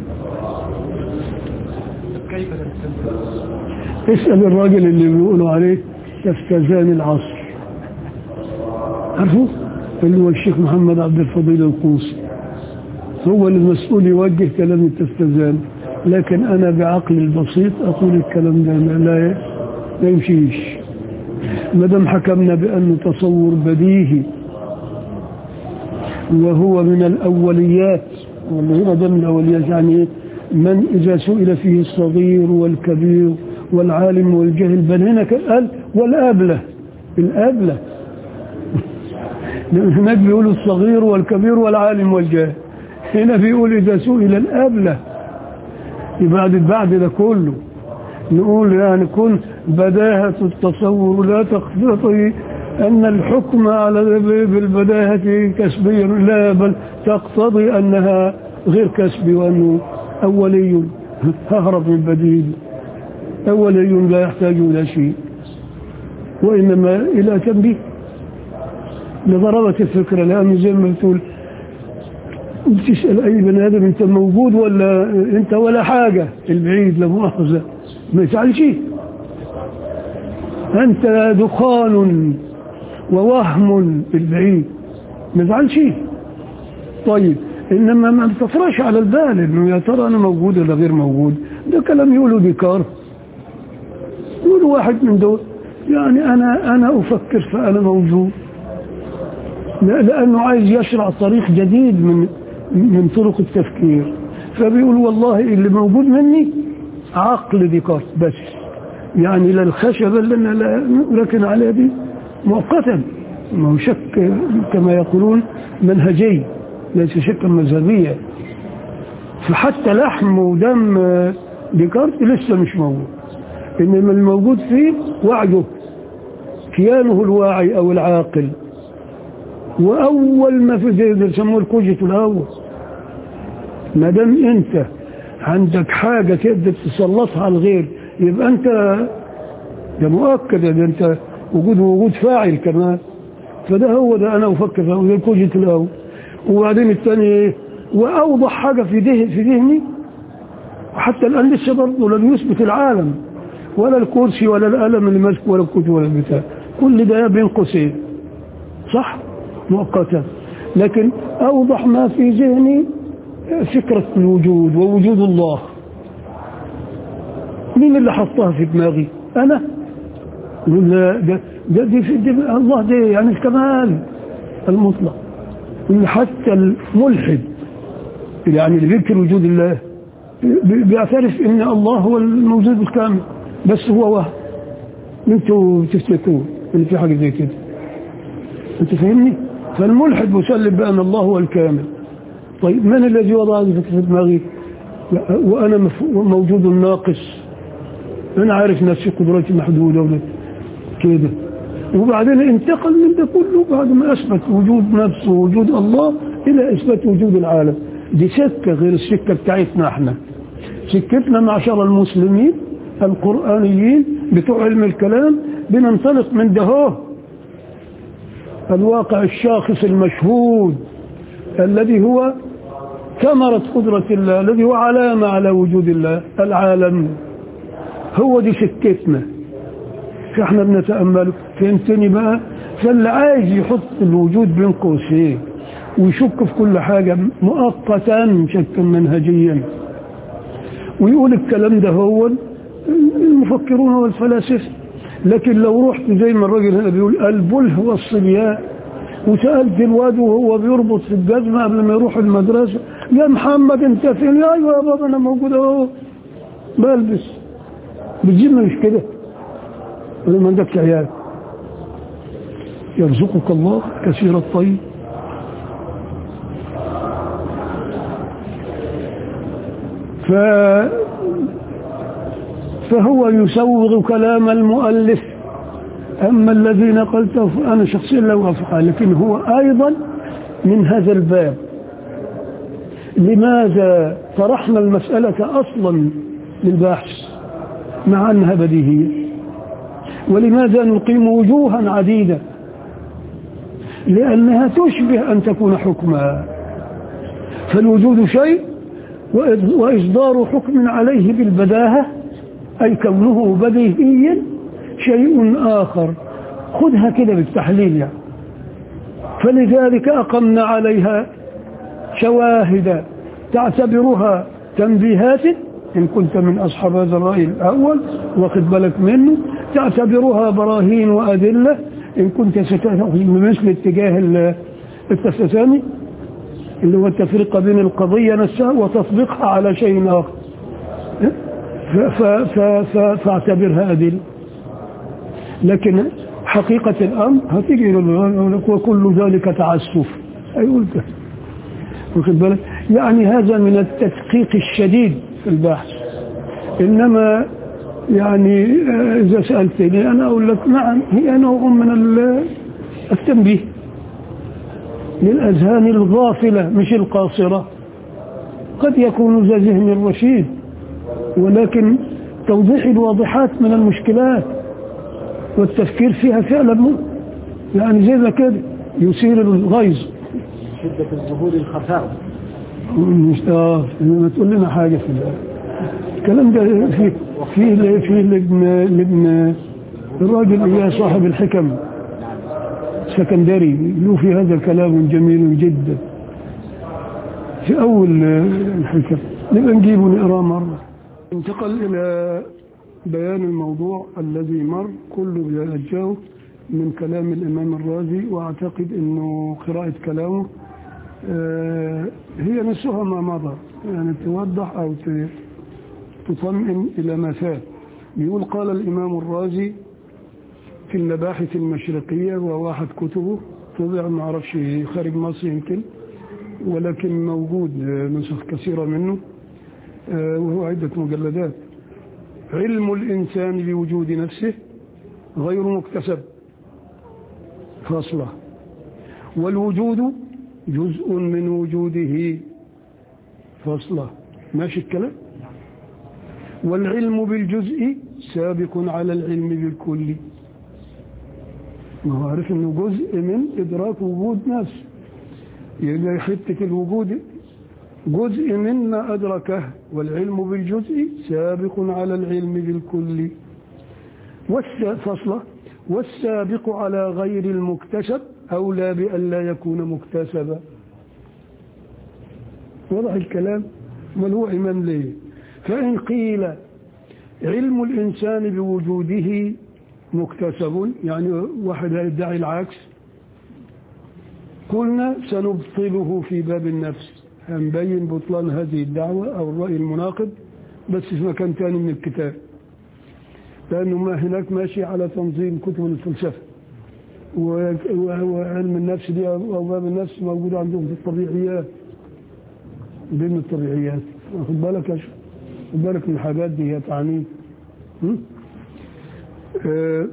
كيف تستلزم؟ اسأل الراجل اللي بيقولوا عليه تستزان العصر عارفه اللي هو الشيخ محمد عبد الفضيل القوسي هو المسؤول يوجه كلام التستزان لكن أنا بعقلي البسيط أقول الكلام ده لا لا لا يمشيش ما دام حكمنا بأنه تصور بديهي وهو من الأوليات واللي هنا ده من الأوليات يعني إيه؟ من إذا سئل فيه الصغير والكبير والعالم والجهل بل هنا قال والأبلة الأبلة هناك بيقولوا الصغير والكبير والعالم والجاهل هنا بيقول إذا سئل الأبلة بعد بعد ده كله نقول يعني كن بداهة التصور لا تقتضي أن الحكم على بالبداهة كسبيا لا بل تقتضي أنها غير كسبي وأنه أولي أهرب من بديل أولي لا يحتاج إلى شيء وإنما إلى تنبيه لضربة الفكرة لأن زي ما تقول بتسأل أي بني آدم أنت موجود ولا أنت ولا حاجة البعيد لا مؤاخذة ما يفعل شيء أنت دخان ووهم البعيد ما يفعل شيء طيب إنما ما تطرش على البال إنه يا ترى أنا موجود ولا غير موجود ده كلام يقولوا ديكار يقول واحد من دول يعني أنا أنا أفكر فأنا موجود لأنه عايز يشرع طريق جديد من من طرق التفكير فبيقول والله اللي موجود مني عقل ديكارت بس يعني لا الخشبة اللي أنا لا ركن عليها دي مؤقتا ما هو شك كما يقولون منهجي ليس شكا مذهبيا فحتى لحم ودم ديكارت لسه مش موجود إنما الموجود فيه وعيه كيانه الواعي أو العاقل وأول ما في زي بيسموه الكوجت الأول ما دام أنت عندك حاجة تقدر تسلطها على الغير يبقى أنت ده مؤكد ده أنت وجود وجود فاعل كمان فده هو ده أنا أفكر فيه ده الكوجت الأول وبعدين الثاني إيه وأوضح حاجة في ذهن في ذهني وحتى الآن لسه برضه لم يثبت العالم ولا الكرسي ولا القلم اللي ماسكه ولا الكتب ولا البتاع كل ده بين قوسين صح مؤقتا لكن أوضح ما في ذهني فكرة الوجود ووجود الله مين اللي حطها في دماغي أنا ولا ده, ده دي في دي الله ده يعني الكمال المطلق إن حتى الملحد يعني اللي بينكر وجود الله بيعترف ان الله هو الموجود الكامل بس هو وهم انتوا تفتكرون ان في حاجه زي كده انت فاهمني فالملحد مسلم بان الله هو الكامل طيب من الذي وضع هذه الفكره في دماغي وانا موجود ناقص انا عارف نفسي قدراتي محدوده ولا كده وبعدين انتقل من ده كله بعد ما اثبت وجود نفسه ووجود الله الى اثبات وجود العالم دي سكه غير السكه بتاعتنا احنا سكتنا معشر المسلمين القرآنيين بتوع علم الكلام بننطلق من دهوه الواقع الشاخص المشهود الذي هو ثمرة قدرة الله الذي هو علامة على وجود الله العالم هو دي سكتنا فاحنا بنتأمله فهمتني بقى فاللي عايز يحط الوجود بين قوسين ويشك في كل حاجة مؤقتا شكا منهجيا ويقول الكلام ده هو المفكرون والفلاسفة لكن لو رحت زي ما الراجل هنا بيقول البله والصبيان وسألت الواد وهو بيربط في الجزمة قبل ما يروح المدرسة يا محمد انت فين يا ايوه يا بابا انا موجود اهو بلبس بالجيم مش كده ولا ما عندكش عيال يرزقك الله كثير الطيب ف فهو يسوغ كلام المؤلف أما الذي نقلته فأنا شخصيا لا أوافقه لكن هو أيضا من هذا الباب لماذا طرحنا المسألة أصلا للبحث مع أنها بديهية ولماذا نقيم وجوها عديدة لأنها تشبه أن تكون حكما فالوجود شيء وإص- وإصدار حكم عليه بالبداهة أي كونه بديهيا شيء آخر خذها كده بالتحليل يعني فلذلك أقمنا عليها شواهد تعتبرها تنبيهات إن كنت من أصحاب هذا الرأي الأول واخد بالك منه تعتبرها براهين وأدلة إن كنت ستأخذ بمثل اتجاه ال- التفتاني اللي هو التفرقة بين القضية نفسها وتطبيقها على شيء آخر ف- ف- ف- ف- فاعتبرها أدلة لكن حقيقة الأمر هتيجي يقول لك وكل ذلك تعسف أيقول كده واخد بالك يعني هذا من التدقيق الشديد في البحث إنما يعني آه، إذا سألتني أنا أقول لك نعم هي نوع من ال- التنبيه للأذهان الغافلة مش القاصرة قد يكون ذا ذهن رشيد ولكن توضيح الواضحات من المشكلات والتفكير فيها فعلا مو يعني زي ما كده يثير الغيظ شدة الظهور الخفاء مش اه ما تقول لنا حاجه في ال- الكلام ده في في في لابن لابن الراجل اللي هو صاحب الحكم سكندري له في هذا الكلام جميل جدا في اول الحكم نبقى نجيبه نقراه مره انتقل الى بيان الموضوع الذي مر كله بيجاوب من كلام الامام الرازي واعتقد انه قراءه كلامه آه، هي نفسها ما مضى يعني توضح أو ت- تطمئن إلى ما فات بيقول قال الإمام الرازي في المباحث المشرقية وواحد كتبه طبع ما أعرفش خارج مصر يمكن ولكن موجود آه، نسخ كثيرة منه آه، وهو عدة مجلدات علم الإنسان بوجود نفسه غير مكتسب فاصله والوجود جزء من وجوده فصله ماشي الكلام والعلم بالجزء سابق على العلم بالكل ما هو عارف انه جزء من ادراك وجود نفس يبقى حته الوجود جزء مما ادركه والعلم بالجزء سابق على العلم بالكل والس- فصله والسابق على غير المكتسب أولى بأن لا يكون مكتسبا وضع الكلام بل هو إمام ليه فإن قيل علم الإنسان بوجوده مكتسب يعني واحد يدعي العكس قلنا سنبطله في باب النفس هنبين بطلان هذه الدعوة أو الرأي المناقض بس في مكان تاني من الكتاب لأنه ما هناك ماشي على تنظيم كتب الفلسفة و- و- وعلم النفس دي أو باب النفس موجود عندهم في الطبيعيات ضمن الطبيعيات واخد بالك يا شيخ خد بالك من الحاجات دي هي تعنيف م? آه،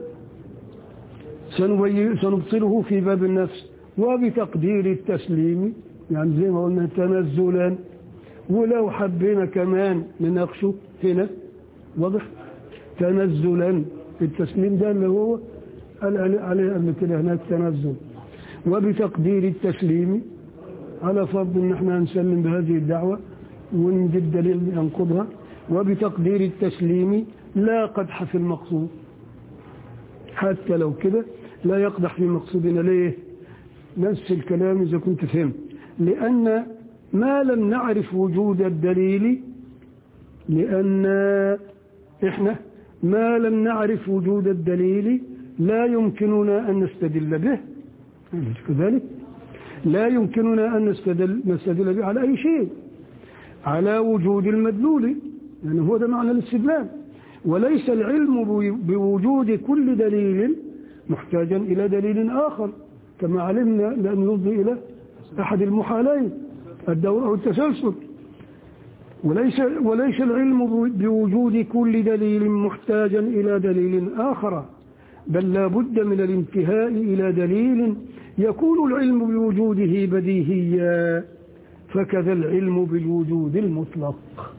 سنبي- سنبطله في باب النفس وبتقدير التسليم يعني زي ما قلنا تنزلا ولو حبينا كمان نناقشه هنا واضح تنزلا التسليم ده اللي هو قال عليه- عليه قبل كده هناك تنزل وبتقدير التسليم على فرض ان احنا نسلم بهذه الدعوة ونجد دليل ينقضها وبتقدير التسليم لا قدح في المقصود حتى لو كده لا يقدح في مقصودنا ليه نفس الكلام إذا كنت فهمت لأن ما لم نعرف وجود الدليل لأن إحنا ما لم نعرف وجود الدليل لا يمكننا أن نستدل به أليس كذلك لا يمكننا أن نستدل, نستدل به على أي شيء على وجود المدلول يعني هو ده معنى الاستدلال وليس العلم بوجود كل دليل محتاجا إلى دليل آخر كما علمنا لأن يفضي إلى أحد المحالين الدور أو التسلسل وليس, وليس العلم بوجود كل دليل محتاجا إلى دليل آخر بل لا بد من الانتهاء إلى دليل يكون العلم بوجوده بديهيا فكذا العلم بالوجود المطلق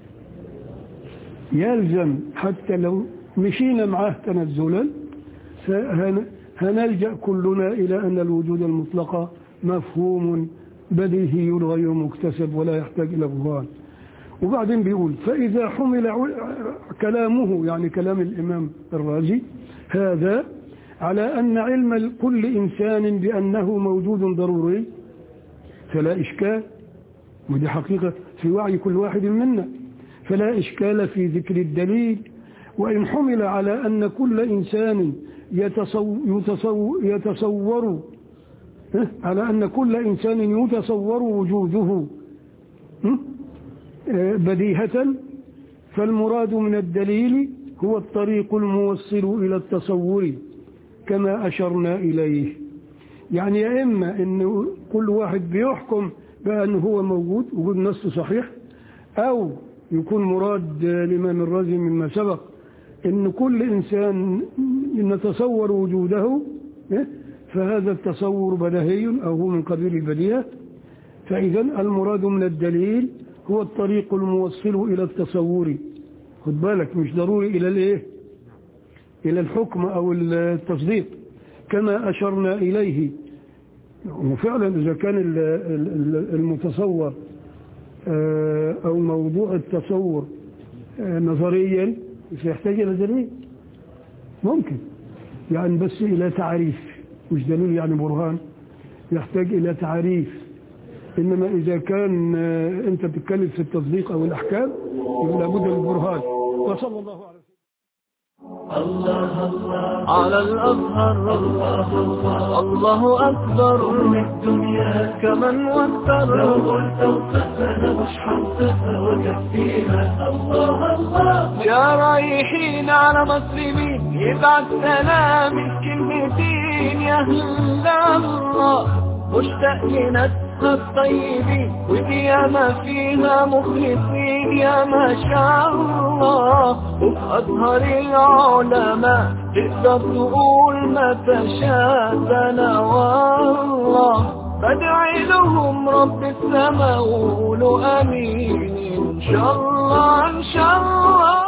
يلزم حتى لو مشينا معاه تنزلا فهن- هنلجأ كلنا إلى أن الوجود المطلق مفهوم بديهي غير مكتسب ولا يحتاج إلى برهان وبعدين بيقول فإذا حمل ع- كلامه يعني كلام الإمام الرازي هذا على أن علم كل إنسان بأنه موجود ضروري فلا إشكال ودي حقيقة في وعي كل واحد منا فلا إشكال في ذكر الدليل وإن حمل على أن كل إنسان يتصو يتصو يتصور ها؟ على أن كل إنسان يتصور وجوده ها؟ آه، بديهة فالمراد من الدليل هو الطريق الموصل إلى التصور كما أشرنا إليه يعني يا إما أن كل واحد بيحكم بأنه هو موجود وجود نص صحيح أو يكون مراد الإمام الرازي مما سبق أن كل إنسان نتصور وجوده إيه؟ فهذا التصور بديهي أو هو من قبيل البديهة فإذا المراد من الدليل هو الطريق الموصل إلى التصور خد بالك مش ضروري إلى الإيه إلى الحكم أو التصديق كما أشرنا إليه وفعلا إذا كان ال- ال- المتصور آه، أو موضوع التصور آه، نظريا سيحتاج إلى دليل ممكن يعني بس إلى تعريف مش دليل يعني برهان يحتاج إلى تعريف إنما إذا كان آه، أنت بتتكلم في التصديق أو الأحكام يبقى لابد من برهان وصلى الله عليه وسلم على الأزهر الله أكبر الدنيا كمن وكر لو قلت وصفنا مش حنصفها وكفيها الله الله يا رايحين على مسلمين يبعت سلام كلمتين يا أهل الله مشتاق لناسها الطيبين وديما فيها مخلصين يا ما شاء الله وفي أزهر العلماء تقدر تقول ما تشاء أنا والله بدعي لهم رب السماء وقولوا أمين إن شاء الله إن شاء الله